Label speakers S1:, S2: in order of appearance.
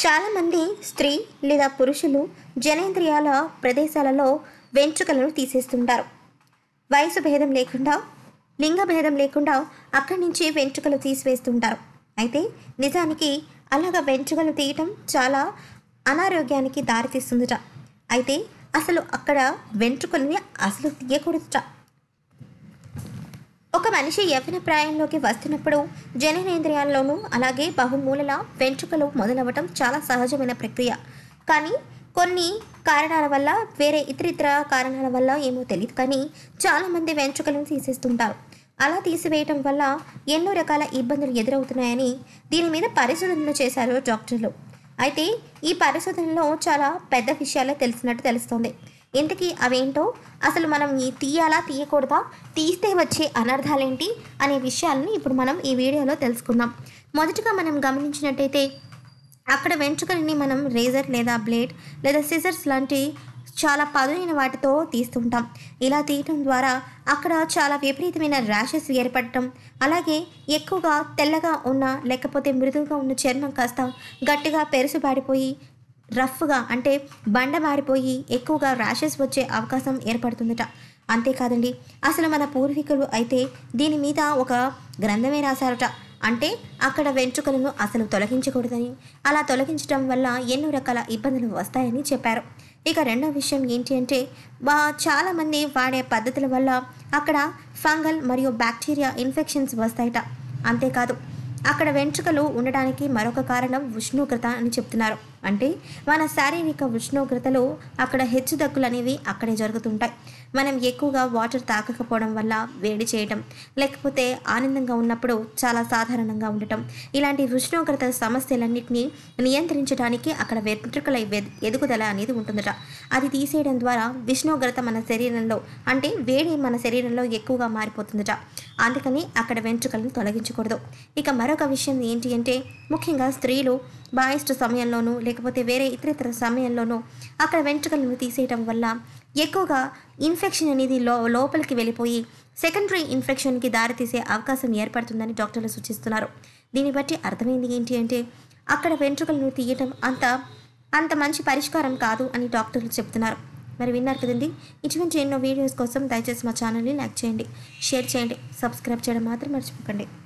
S1: చాలామంది స్త్రీ లేదా పురుషులు జనేంద్రియాల ప్రదేశాలలో వెంట్రుకలను తీసేస్తుంటారు వయసు భేదం లేకుండా లింగ భేదం లేకుండా అక్కడి నుంచి వెంట్రుకలు తీసివేస్తుంటారు అయితే నిజానికి అలాగ వెంట్రుకలు తీయటం చాలా అనారోగ్యానికి దారితీస్తుందట అయితే అసలు అక్కడ వెంట్రుకలని అసలు తీయకూడదుట ఒక మనిషి యవ్వన ప్రాయంలోకి వస్తున్నప్పుడు జననేంద్రియాల్లోనూ అలాగే బహుమూలల వెంట్రుకలు మొదలవ్వటం చాలా సహజమైన ప్రక్రియ కానీ కొన్ని కారణాల వల్ల వేరే ఇతరితర కారణాల వల్ల ఏమో తెలియదు కానీ చాలామంది వెంట్రుకలను తీసేస్తుంటారు అలా తీసివేయటం వల్ల ఎన్నో రకాల ఇబ్బందులు ఎదురవుతున్నాయని దీని మీద పరిశోధనలు చేశారు డాక్టర్లు అయితే ఈ పరిశోధనలో చాలా పెద్ద విషయాలే తెలిసినట్టు తెలుస్తోంది ఇంతకీ అవేంటో అసలు మనం ఈ తీయాలా తీయకూడదా తీస్తే వచ్చే అనర్థాలేంటి అనే విషయాలను ఇప్పుడు మనం ఈ వీడియోలో తెలుసుకుందాం మొదటగా మనం గమనించినట్టయితే అక్కడ వెంట్రుకలని మనం రేజర్ లేదా బ్లేడ్ లేదా సిజర్స్ లాంటి చాలా పదునైన వాటితో తీస్తుంటాం ఇలా తీయటం ద్వారా అక్కడ చాలా విపరీతమైన ర్యాషెస్ ఏర్పడటం అలాగే ఎక్కువగా తెల్లగా ఉన్న లేకపోతే మృదువుగా ఉన్న చర్మం కాస్త గట్టిగా పెరుసుబాడిపోయి రఫ్గా అంటే బండ మారిపోయి ఎక్కువగా ర్యాషెస్ వచ్చే అవకాశం ఏర్పడుతుందట అంతేకాదండి అసలు మన పూర్వీకులు అయితే దీని మీద ఒక గ్రంథమే రాశారట అంటే అక్కడ వెంట్రుకలను అసలు తొలగించకూడదని అలా తొలగించడం వల్ల ఎన్నో రకాల ఇబ్బందులు వస్తాయని చెప్పారు ఇక రెండో విషయం ఏంటి అంటే బా చాలామంది వాడే పద్ధతుల వల్ల అక్కడ ఫంగల్ మరియు బ్యాక్టీరియా ఇన్ఫెక్షన్స్ వస్తాయట అంతేకాదు అక్కడ వెంట్రుకలు ఉండడానికి మరొక కారణం ఉష్ణోగ్రత అని చెప్తున్నారు అంటే మన శారీరక ఉష్ణోగ్రతలు అక్కడ హెచ్చుతగ్గులు అనేవి అక్కడే జరుగుతుంటాయి మనం ఎక్కువగా వాటర్ తాకకపోవడం వల్ల వేడి చేయటం లేకపోతే ఆనందంగా ఉన్నప్పుడు చాలా సాధారణంగా ఉండటం ఇలాంటి ఉష్ణోగ్రత సమస్యలన్నింటినీ నియంత్రించడానికి అక్కడ వెంట్రుకల వె- ఎదుగుదల అనేది ఉంటుందట అది తీసేయడం ద్వారా ఉష్ణోగ్రత మన శరీరంలో అంటే వేడి మన శరీరంలో ఎక్కువగా మారిపోతుందట అందుకని అక్కడ వెంట్రుకలను తొలగించకూడదు ఇక మరొక విషయం ఏంటి అంటే ముఖ్యంగా స్త్రీలు బాయిస్ట్ సమయంలోనూ లేకపోతే వేరే ఇతరితర సమయంలోనూ అక్కడ వెంట్రుకలను తీసేయటం వల్ల ఎక్కువగా ఇన్ఫెక్షన్ అనేది లో లోపలికి వెళ్ళిపోయి సెకండరీ ఇన్ఫెక్షన్కి దారితీసే అవకాశం ఏర్పడుతుందని డాక్టర్లు సూచిస్తున్నారు దీన్ని బట్టి అర్థమైంది ఏంటి అంటే అక్కడ వెంట్రుకలను తీయటం అంత అంత మంచి పరిష్కారం కాదు అని డాక్టర్లు చెప్తున్నారు మరి విన్నారు కదండి ఇటువంటి ఎన్నో వీడియోస్ కోసం దయచేసి మా ఛానల్ని లైక్ చేయండి షేర్ చేయండి సబ్స్క్రైబ్ చేయడం మాత్రం మర్చిపోకండి